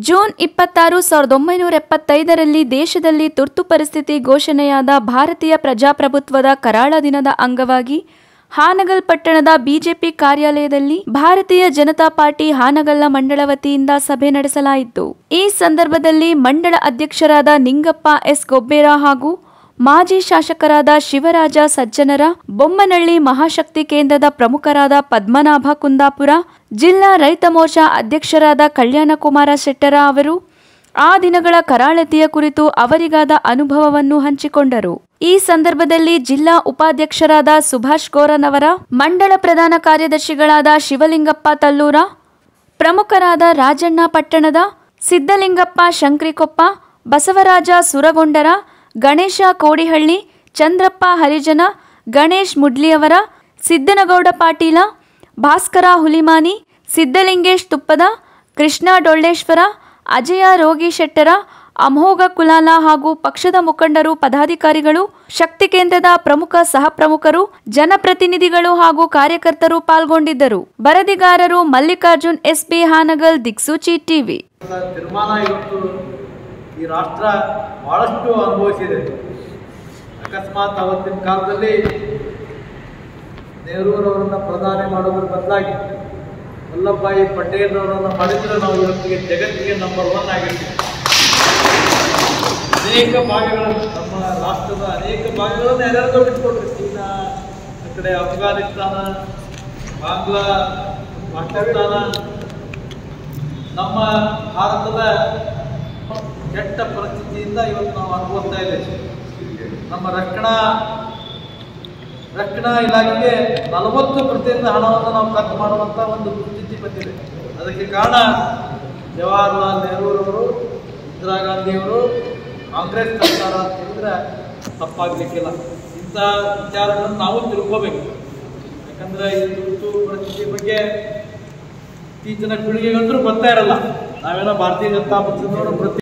June ಇಪ್ಪತ್ತಾರು ಸಾವಿರದ ಒಂಬೈನೂರ ಎಪ್ಪತ್ತೈದರಲ್ಲಿ ದೇಶದಲ್ಲಿ ತುರ್ತು ಪರಿಸ್ಥಿತಿ ಘೋಷಣೆಯಾದ ಭಾರತೀಯ ಪ್ರಜಾಪ್ರಭುತ್ವದ ಕರಾಳ ದಿನದ ಅಂಗವಾಗಿ ಹಾನಗಲ್ ಪಟ್ಟಣದ ಬಿಜೆಪಿ ಕಾರ್ಯಾಲಯದಲ್ಲಿ ಭಾರತೀಯ ಜನತಾ ಪಾರ್ಟಿ ಹಾನಗಲ್ಲ ಮಂಡಳ ವತಿಯಿಂದ ಸಭೆ ನಡೆಸಲಾಯಿತು ಈ ಸಂದರ್ಭದಲ್ಲಿ ಮಂಡಳ ಅಧ್ಯಕ್ಷರಾದ ನಿಂಗಪ್ಪ ಎಸ್ ಗೊಬ್ಬೇರ ಹಾಗೂ ಮಾಜಿ ಶಾಸಕರಾದ ಶಿವರಾಜ ಸಜ್ಜನರ ಬೊಮ್ಮನಹಳ್ಳಿ ಮಹಾಶಕ್ತಿ ಕೇಂದ್ರದ ಪ್ರಮುಖರಾದ ಪದ್ಮನಾಭ ಕುಂದಾಪುರ ಜಿಲ್ಲಾ ರೈತ ಮೋರ್ಚಾ ಅಧ್ಯಕ್ಷರಾದ ಕಲ್ಯಾಣಕುಮಾರ ಶೆಟ್ಟರ ಅವರು ಆ ದಿನಗಳ ಕರಾಳತೆಯ ಕುರಿತು ಅವರಿಗಾದ ಅನುಭವವನ್ನು ಹಂಚಿಕೊಂಡರು ಈ ಸಂದರ್ಭದಲ್ಲಿ ಜಿಲ್ಲಾ ಉಪಾಧ್ಯಕ್ಷರಾದ ಸುಭಾಷ್ ಗೋರನ್ ಅವರ ಮಂಡಳ ಪ್ರಧಾನ ಕಾರ್ಯದರ್ಶಿಗಳಾದ ಶಿವಲಿಂಗಪ್ಪ ತಲ್ಲೂರ ಪ್ರಮುಖರಾದ ರಾಜಣ್ಣ ಪಟ್ಟಣದ ಸಿದ್ದಲಿಂಗಪ್ಪ ಶಂಕ್ರಿಕೊಪ್ಪ ಬಸವರಾಜ ಸುರಗೊಂಡರ ಗಣೇಶ ಕೋಡಿಹಳ್ಳಿ ಚಂದ್ರಪ್ಪ ಹರಿಜನ ಗಣೇಶ್ ಮುಡ್ಲಿಯವರ ಸಿದ್ದನಗೌಡ ಪಾಟೀಲ ಭಾಸ್ಕರ ಹುಲಿಮಾನಿ ಸಿದ್ದಲಿಂಗೇಶ್ ತುಪ್ಪದ ಕೃಷ್ಣ ಡೊಳ್ಳೇಶ್ವರ ಅಜಯ ರೋಗಿ ಶೆಟ್ಟರ ಅಮೋಘ ಕುಲಾಲ ಹಾಗೂ ಪಕ್ಷದ ಮುಖಂಡರು ಪದಾಧಿಕಾರಿಗಳು ಶಕ್ತಿ ಕೇಂದ್ರದ ಪ್ರಮುಖ ಸಹ ಪ್ರಮುಖರು ಜನಪ್ರತಿನಿಧಿಗಳು ಹಾಗೂ ಕಾರ್ಯಕರ್ತರು ಪಾಲ್ಗೊಂಡಿದ್ದರು ವರದಿಗಾರರು ಮಲ್ಲಿಕಾರ್ಜುನ್ ಎಸ್ಬಿ ಹಾನಗಲ್ ದಿಕ್ಸೂಚಿ ಟಿವಿ ತೀರ್ಮಾನ ಇವತ್ತು ಈ ರಾಷ್ಟ್ರ ಬಹಳಷ್ಟು ಅನುಭವಿಸಿದೆ ಅಕಸ್ಮಾತ್ ಅವತ್ತಿನ ಕಾಲದಲ್ಲಿ ನೆಹರೂರವರನ್ನ ಪ್ರಧಾನಿ ಮಾಡೋದ್ರ ಬದಲಾಗಿ ವಲ್ಲಭಾಯಿ ಪಟೇಲ್ ಅವರನ್ನ ಮಾಡಿದ್ರೆ ನಾವು ಇವತ್ತಿಗೆ ಜಗತ್ತಿಗೆ ನಂಬರ್ ಒನ್ ಆಗಿರ್ತೀವಿ ಅನೇಕ ಭಾಗಗಳನ್ನು ನಮ್ಮ ರಾಷ್ಟ್ರದ ಅನೇಕ ಭಾಗಗಳನ್ನು ಎಲ್ಲರಿಗೂ ಬಿಟ್ಕೊಟ್ರಿ ಚೀನಾ ಆ ಕಡೆ ಅಫ್ಘಾನಿಸ್ತಾನ ಬಾಂಗ್ಲಾ ಪಾಕಿಸ್ತಾನ ನಮ್ಮ ಭಾರತದ ಕೆಟ್ಟ ಪರಿಸ್ಥಿತಿಯಿಂದ ಇವತ್ತು ನಾವು ಅನುಭವಿಸ್ತಾ ಇದ್ದೇವೆ ನಮ್ಮ ರಕ್ಷಣಾ ರಕ್ಷಣಾ ಇಲಾಖೆಗೆ ನಲವತ್ತು ಪ್ರತಿಶತ ಹಣವನ್ನು ನಾವು ಖರ್ಚು ಮಾಡುವಂಥ ಒಂದು ಸ್ಥಿತಿ ಬಂದಿದೆ ಅದಕ್ಕೆ ಕಾರಣ ಜವಾಹರ್ಲಾಲ್ ನೆಹರೂರವರು ಇಂದಿರಾ ಗಾಂಧಿಯವರು ಕಾಂಗ್ರೆಸ್ ಸರ್ಕಾರ ಅಂತ ಹೇಳಿದ್ರೆ ತಪ್ಪಾಗ್ಲಿಕ್ಕಿಲ್ಲ ಇಂಥ ವಿಚಾರಗಳನ್ನು ನಾವು ತಿಳ್ಕೋಬೇಕು ಯಾಕಂದ್ರೆ ಈ ತುರ್ತು ಪರಿಸ್ಥಿತಿ ಬಗ್ಗೆ ಇತ್ತೀಚಿನ ಪೀಳಿಗೆಗಂತೂ ಗೊತ್ತಾ ಇರಲ್ಲ ನಾವೇನೋ ಭಾರತೀಯ ಜನತಾ ಪಕ್ಷದವರು ಪ್ರತಿ